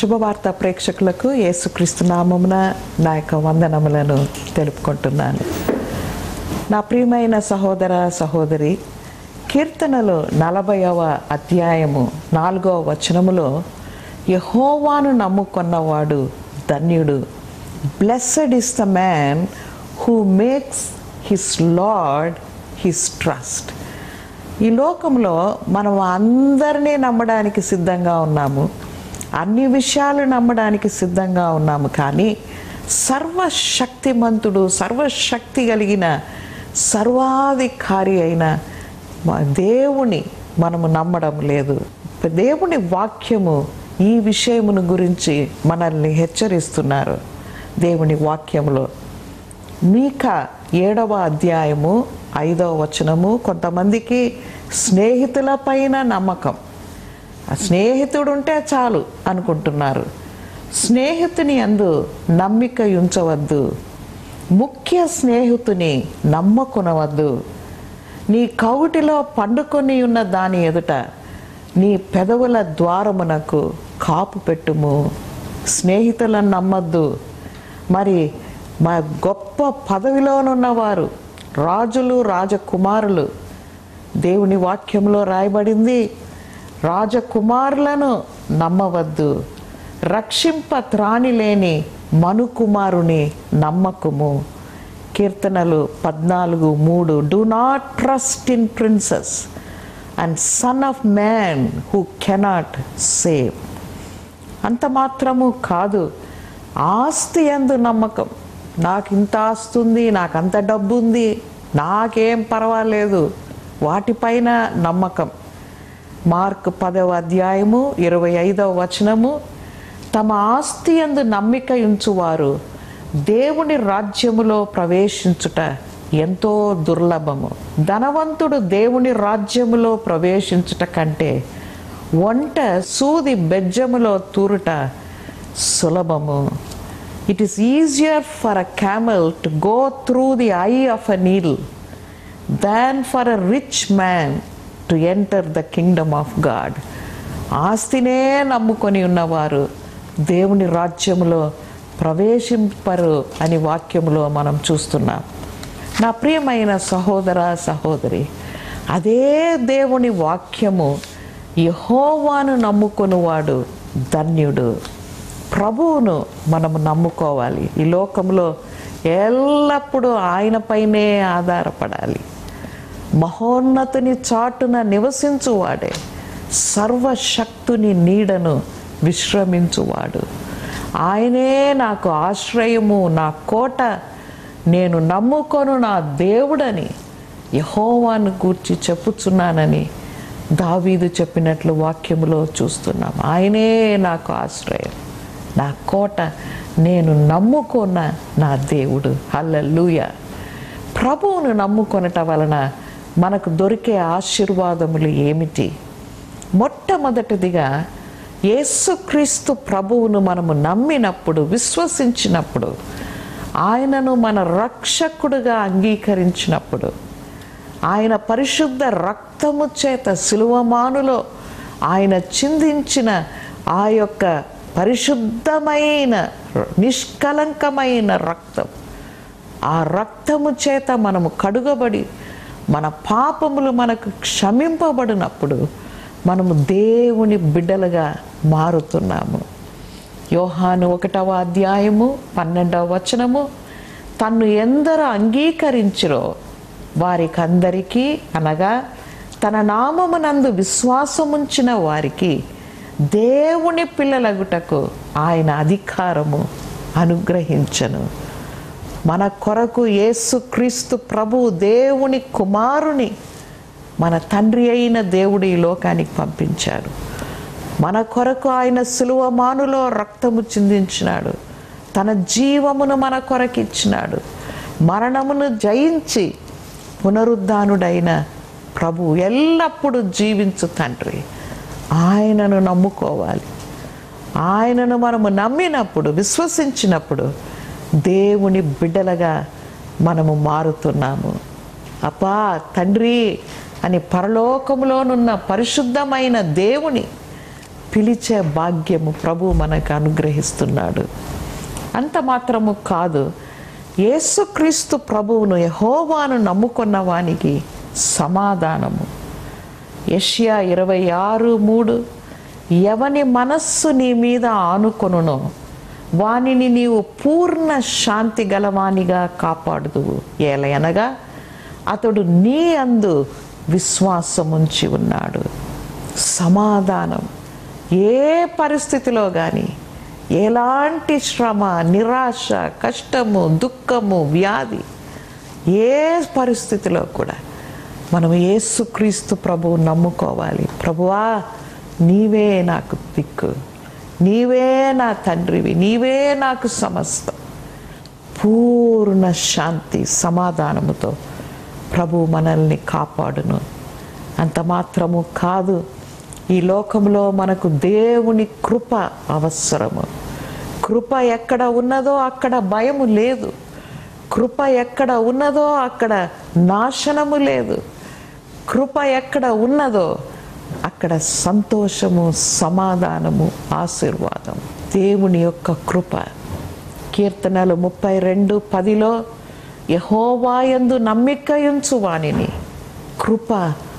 శుభవార్త ప్రేక్షకులకు యేసుక్రీస్తు నామమున నా యొక్క వందనములను తెలుపుకుంటున్నాను నా ప్రియమైన సహోదర సహోదరి కీర్తనలు నలభైవ అధ్యాయము నాలుగవ వచనములో యహోవాను నమ్ముకున్నవాడు ధన్యుడు blessed is the man who makes his lord his trust ఈ లోకంలో మనం అందరినీ నమ్మడానికి సిద్ధంగా ఉన్నాము అన్ని విషయాలు నమ్మడానికి సిద్ధంగా ఉన్నాము కానీ సర్వశక్తిమంతుడు సర్వశక్తి కలిగిన సర్వాధికారి అయిన మా దేవుని మనము నమ్మడం లేదు దేవుని వాక్యము ఈ విషయమును గురించి మనల్ని హెచ్చరిస్తున్నారు దేవుని వాక్యములో మీక ఏడవ అధ్యాయము ఐదవ వచనము కొంతమందికి స్నేహితుల పైన నమ్మకం ఆ స్నేహితుడు ఉంటే చాలు అనుకుంటున్నారు స్నేహితుని అందు నమ్మిక ఉంచవద్దు ముఖ్య స్నేహితుని నమ్మకునవద్దు నీ కౌటిలో పండుకొని ఉన్న దాని ఎదుట నీ పెదవుల ద్వారమునకు కాపు పెట్టుము స్నేహితులను నమ్మద్దు మరి మా గొప్ప పదవిలోనున్నవారు రాజులు రాజకుమారులు దేవుని వాక్యంలో రాయబడింది రాజకుమారులను నమ్మవద్దు రక్షింప త్రాణి లేని మనుకుమారుని నమ్మకము కీర్తనలు పద్నాలుగు మూడు do not trust in princes and son of man who cannot save అంత మాత్రము కాదు ఆస్తి ఎందు నమ్మకం నాకు ఇంత ఆస్తి ఉంది నాకు అంత డబ్బు ఉంది నాకేం పర్వాలేదు వాటిపైన నమ్మకం మార్క్ పదవ అధ్యాయము ఇరవై ఐదవ వచనము తమ ఆస్తి ఎందు నమ్మిక ఉంచువారు దేవుని రాజ్యములో ప్రవేశించుట ఎంతో దుర్లభము ధనవంతుడు దేవుని రాజ్యములో ప్రవేశించుట కంటే వంట సూది బెజ్జములో తూరుట సులభము it is easier for a camel to go through the eye of a needle than for a rich man to enter the kingdom of God ఆస్తినే నమ్ముకొని ఉన్నవారు దేవుని రాజ్యములో ప్రవేశింపరు అని వాక్యములో మనం చూస్తున్నాం నా ప్రియమైన సహోదర సహోదరి అదే దేవుని వాక్యము యహోవాను నమ్ముకొనివాడు ధన్యుడు ప్రభువును మనము నమ్ముకోవాలి ఈ లోకంలో ఎల్లప్పుడూ ఆయనపైనే ఆధారపడాలి మహోన్నతుని చాటున నివసించువాడే సర్వశక్తుని నీడను విశ్రమించువాడు ఆయనే నాకు ఆశ్రయము నా కోట నేను నమ్ముకొను నా దేవుడని యహోవాను గూర్చి చెప్పుచున్నానని దావీదు చెప్పినట్లు వాక్యములో చూస్తున్నాం ఆయనే నాకు ఆశ్రయం నా కోట నేను నమ్ముకున్న నా దేవుడు హల్లెలూయ ప్రభువును నమ్ముకొనట వలన మనకు దొరికే ఆశీర్వాదములు ఏమిటి మొట్టమొదటిదిగా యేసుక్రీస్తు ప్రభువును మనము నమ్మినప్పుడు విశ్వసించినప్పుడు ఆయనను మన రక్షకుడుగా అంగీకరించినప్పుడు ఆయన పరిశుద్ధ రక్తము చేత శిలువమానులో ఆయన చిందించిన ఆ యొక్క పరిశుద్ధమైన నిష్కలంకమైన రక్తం ఆ రక్తము చేత మనము కడుగబడి మన పాపములు మనకు క్షమింపబడినప్పుడు మనము దేవుని బిడ్డలుగా మారుతున్నాము యోహాను ఒకటవ అధ్యాయము పన్నెండవ వచనము తన్ను ఎందరు అంగీకరించిరో వారికందరికీ అనగా తన నామమునందు విశ్వాసముంచిన వారికి దేవుని పిల్లలగుటకు ఆయన అధికారము అనుగ్రహించను మన కొరకు యేసుక్రీస్తు ప్రభు దేవుని కుమారుని మన తండ్రి అయిన దేవుడు ఈ లోకానికి పంపించాడు మన కొరకు ఆయన సులువ మానులో రక్తము చిందించినాడు తన జీవమును మన కొరకు ఇచ్చినాడు మరణమును జయించి పునరుద్ధానుడైన ప్రభు ఎల్లప్పుడూ జీవించు తండ్రి ఆయనను నమ్ముకోవాలి ఆయనను మనము నమ్మినప్పుడు విశ్వసించినప్పుడు దేవుని బిడ్డలుగా మనము మారుతున్నాము అప్పా తండ్రి అని పరలోకములోనున్న పరిశుద్ధమైన దేవుని పిలిచే భాగ్యము ప్రభు మనకు అనుగ్రహిస్తున్నాడు అంత మాత్రము కాదు యేసుక్రీస్తు ప్రభువును యహోవాను నమ్ముకున్న వానికి సమాధానము యష్యా ఇరవై ఆరు మూడు ఎవని మనస్సు నీ మీద ఆనుకొనునో వానిని నీవు పూర్ణ శాంతి గలవానిగా కాపాడుదువు ఏలయనగా అతడు నీ అందు విశ్వాసముంచి ఉన్నాడు సమాధానం ఏ పరిస్థితిలో కానీ ఎలాంటి శ్రమ నిరాశ కష్టము దుఃఖము వ్యాధి ఏ పరిస్థితిలో కూడా మనం యేసుక్రీస్తు ప్రభువు నమ్ముకోవాలి ప్రభువా నీవే నాకు దిక్కు నీవే నా తండ్రివి నీవే నాకు సమస్తం పూర్ణ శాంతి సమాధానముతో ప్రభు మనల్ని కాపాడును అంత మాత్రము కాదు ఈ లోకంలో మనకు దేవుని కృప అవసరము కృప ఎక్కడ ఉన్నదో అక్కడ భయము లేదు కృప ఎక్కడ ఉన్నదో అక్కడ నాశనము లేదు కృప ఎక్కడ ఉన్నదో అక్కడ సంతోషము సమాధానము ఆశీర్వాదం దేవుని యొక్క కృప కీర్తనలు ముప్పై రెండు పదిలో యహోవాయందు నమ్మికయుంచు వాణిని కృప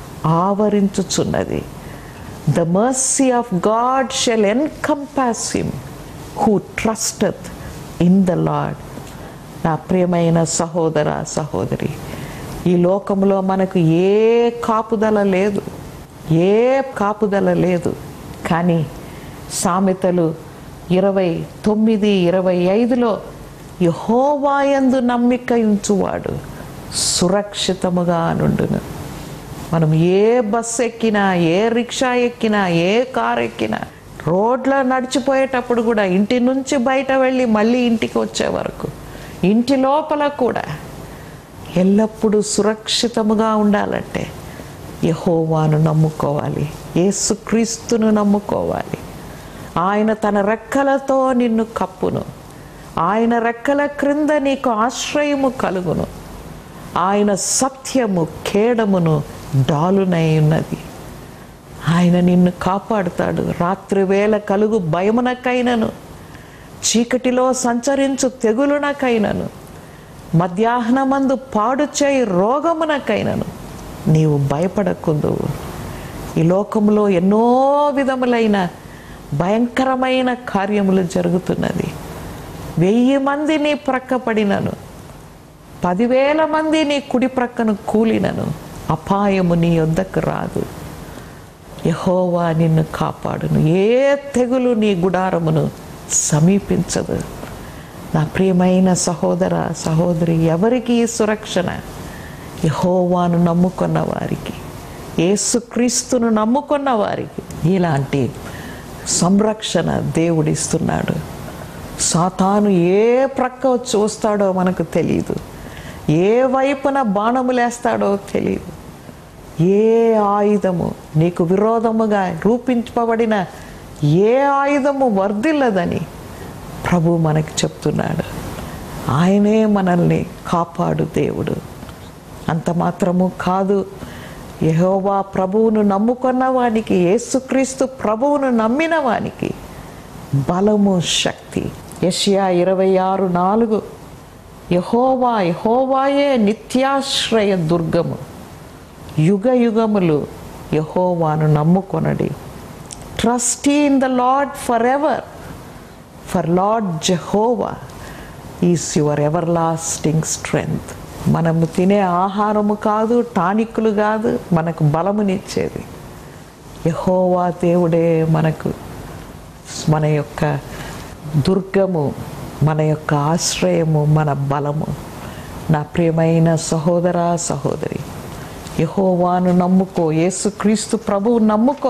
ఆవరించుచున్నది the mercy of God shall encompass him who trusteth in the lord నా ప్రియమైన సహోదర సహోదరి ఈ లోకంలో మనకు ఏ కాపుదల లేదు ఏ కాపుదల లేదు కానీ సామెతలు ఇరవై తొమ్మిది ఇరవై ఐదులో యహోవాయందు నమ్మిక ఉంచువాడు సురక్షితముగా నుండును మనం ఏ బస్సు ఎక్కినా ఏ రిక్షా ఎక్కినా ఏ కారు ఎక్కినా రోడ్లో నడిచిపోయేటప్పుడు కూడా ఇంటి నుంచి బయట వెళ్ళి మళ్ళీ ఇంటికి వచ్చే వరకు ఇంటి లోపల కూడా ఎల్లప్పుడూ సురక్షితముగా ఉండాలంటే యహోవాను నమ్ముకోవాలి యేసుక్రీస్తును నమ్ముకోవాలి ఆయన తన రెక్కలతో నిన్ను కప్పును ఆయన రెక్కల క్రింద నీకు ఆశ్రయము కలుగును ఆయన సత్యము ఖేడమును డాలునై ఉన్నది ఆయన నిన్ను కాపాడుతాడు రాత్రి వేళ కలుగు భయమునకైనను చీకటిలో సంచరించు తెగులునకైనను మధ్యాహ్నమందు పాడు చేయి రోగమునకైనను నీవు భయపడకుందువు ఈ లోకంలో ఎన్నో విధములైన భయంకరమైన కార్యములు జరుగుతున్నది వెయ్యి మంది నీ ప్రక్క పడినను పదివేల మంది నీ కుడి ప్రక్కను కూలినను అపాయము నీ వద్దకు రాదు యహోవా నిన్ను కాపాడును ఏ తెగులు నీ గుడారమును సమీపించదు నా ప్రియమైన సహోదర సహోదరి ఎవరికి ఈ సురక్షణ యహోవాను నమ్ముకున్న వారికి యేసుక్రీస్తును నమ్ముకున్న వారికి ఇలాంటి సంరక్షణ దేవుడిస్తున్నాడు సాతాను ఏ ప్రక్క చూస్తాడో మనకు తెలియదు ఏ వైపున బాణములేస్తాడో తెలియదు ఏ ఆయుధము నీకు విరోధముగా రూపించబడిన ఏ ఆయుధము వర్ధిల్లదని ప్రభు మనకి చెప్తున్నాడు ఆయనే మనల్ని కాపాడు దేవుడు అంత మాత్రము కాదు యెహోవా ప్రభువును నమ్ముకున్న వానికి యేసుక్రీస్తు ప్రభువును నమ్మిన వానికి బలము శక్తి యషియా ఇరవై ఆరు నాలుగు యహోవా యహోవాయే నిత్యాశ్రయ దుర్గము యుగ యుగములు యహోవాను నమ్ముకొనడి trust in the lord for ever for lord Jehovah is your everlasting strength మనము తినే ఆహారము కాదు టానిక్లు కాదు మనకు బలమునిచ్చేది యహోవా దేవుడే మనకు మన యొక్క దుర్గము మన యొక్క ఆశ్రయము మన బలము నా ప్రియమైన సహోదర సహోదరి యహోవాను నమ్ముకో యేసుక్రీస్తు ప్రభువు నమ్ముకో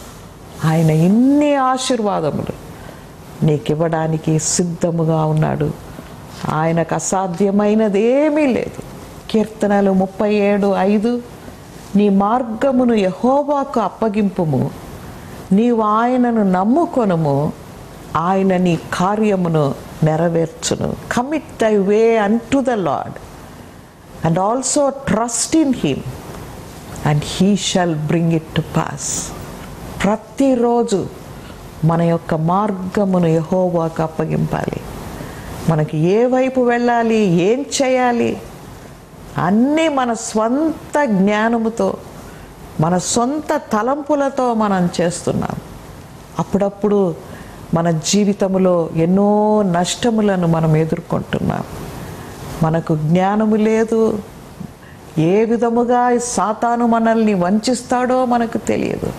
ఆయన ఇన్ని ఆశీర్వాదములు నీకివ్వడానికి సిద్ధముగా ఉన్నాడు ఆయనకు అసాధ్యమైనది ఏమీ లేదు కీర్తనలు ముప్పై ఏడు ఐదు నీ మార్గమును యహోవాకు అప్పగింపుము నీవు ఆయనను నమ్ముకొనుము ఆయన నీ కార్యమును నెరవేర్చును commit thy way unto the lord and also trust in him and he shall bring it to pass ప్రతిరోజు మన యొక్క మార్గమును యహోవాకు అప్పగింపాలి మనకి ఏ వైపు వెళ్ళాలి ఏం చేయాలి అన్నీ మన స్వంత జ్ఞానముతో మన సొంత తలంపులతో మనం చేస్తున్నాం అప్పుడప్పుడు మన జీవితంలో ఎన్నో నష్టములను మనం ఎదుర్కొంటున్నాం మనకు జ్ఞానము లేదు ఏ విధముగా సాతాను మనల్ని వంచిస్తాడో మనకు తెలియదు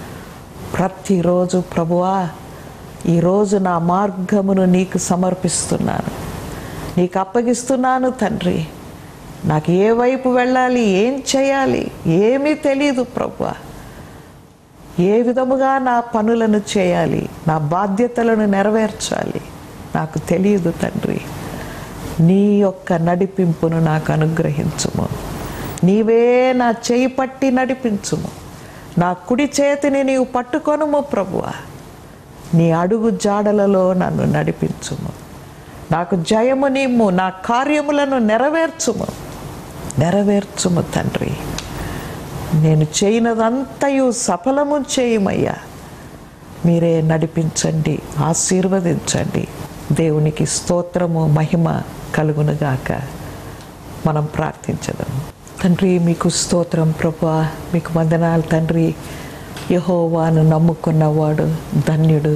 ప్రతిరోజు ప్రభువా ఈరోజు నా మార్గమును నీకు సమర్పిస్తున్నాను నీకు అప్పగిస్తున్నాను తండ్రి నాకు ఏ వైపు వెళ్ళాలి ఏం చేయాలి ఏమీ తెలియదు ప్రభువా ఏ విధముగా నా పనులను చేయాలి నా బాధ్యతలను నెరవేర్చాలి నాకు తెలియదు తండ్రి నీ యొక్క నడిపింపును నాకు అనుగ్రహించుము నీవే నా చేయి పట్టి నడిపించుము నా కుడి చేతిని నీవు పట్టుకొనుము ప్రభువా నీ అడుగు జాడలలో నన్ను నడిపించుము నాకు జయము నిమ్ము నా కార్యములను నెరవేర్చుము నెరవేర్చుము తండ్రి నేను చేయనదంతయు సఫలము చేయమయ్యా మీరే నడిపించండి ఆశీర్వదించండి దేవునికి స్తోత్రము మహిమ కలుగునుగాక మనం ప్రార్థించదాం తండ్రి మీకు స్తోత్రం ప్రభా మీకు వందనాలు తండ్రి యహోవాను నమ్ముకున్నవాడు ధన్యుడు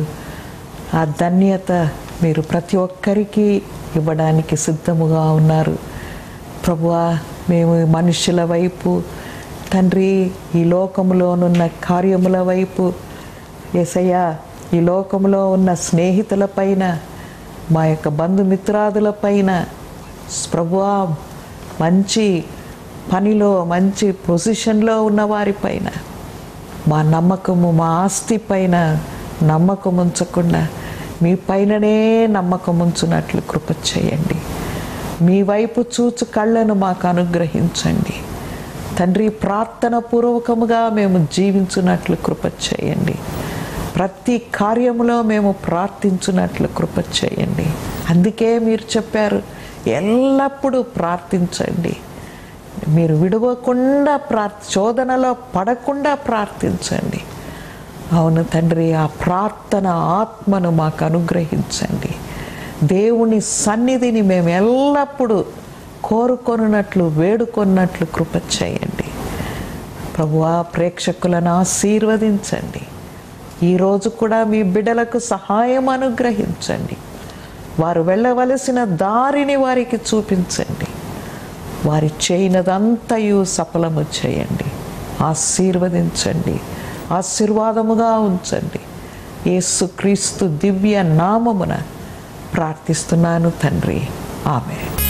ఆ ధన్యత మీరు ప్రతి ఒక్కరికి ఇవ్వడానికి సిద్ధముగా ఉన్నారు ప్రభువా మేము మనుషుల వైపు తండ్రి ఈ లోకములోనున్న కార్యముల వైపు ఎసయ్యా ఈ లోకంలో ఉన్న స్నేహితుల పైన మా యొక్క బంధుమిత్రాదుల పైన ప్రభువా మంచి పనిలో మంచి పొజిషన్లో ఉన్న వారిపైన మా నమ్మకము మా ఆస్తి పైన నమ్మకం ఉంచకుండా మీ పైననే నమ్మకం ఉంచున్నట్లు కృప చేయండి మీ వైపు చూచు కళ్ళను మాకు అనుగ్రహించండి తండ్రి ప్రార్థన పూర్వకముగా మేము జీవించున్నట్లు కృప చేయండి ప్రతి కార్యములో మేము ప్రార్థించున్నట్లు కృప చేయండి అందుకే మీరు చెప్పారు ఎల్లప్పుడూ ప్రార్థించండి మీరు విడవకుండా ప్రార్థ శోధనలో పడకుండా ప్రార్థించండి అవును తండ్రి ఆ ప్రార్థన ఆత్మను మాకు అనుగ్రహించండి దేవుని సన్నిధిని మేము ఎల్లప్పుడూ కోరుకొనున్నట్లు వేడుకొన్నట్లు కృప చేయండి ప్రభువా ప్రేక్షకులను ఆశీర్వదించండి ఈరోజు కూడా మీ బిడ్డలకు సహాయం అనుగ్రహించండి వారు వెళ్ళవలసిన దారిని వారికి చూపించండి వారి చేయనదంతయు సఫలము చేయండి ఆశీర్వదించండి ఆశీర్వాదముగా ఉంచండి యేసుక్రీస్తు దివ్య నామమున ప్రార్థిస్తున్నాను తండ్రి ఆమె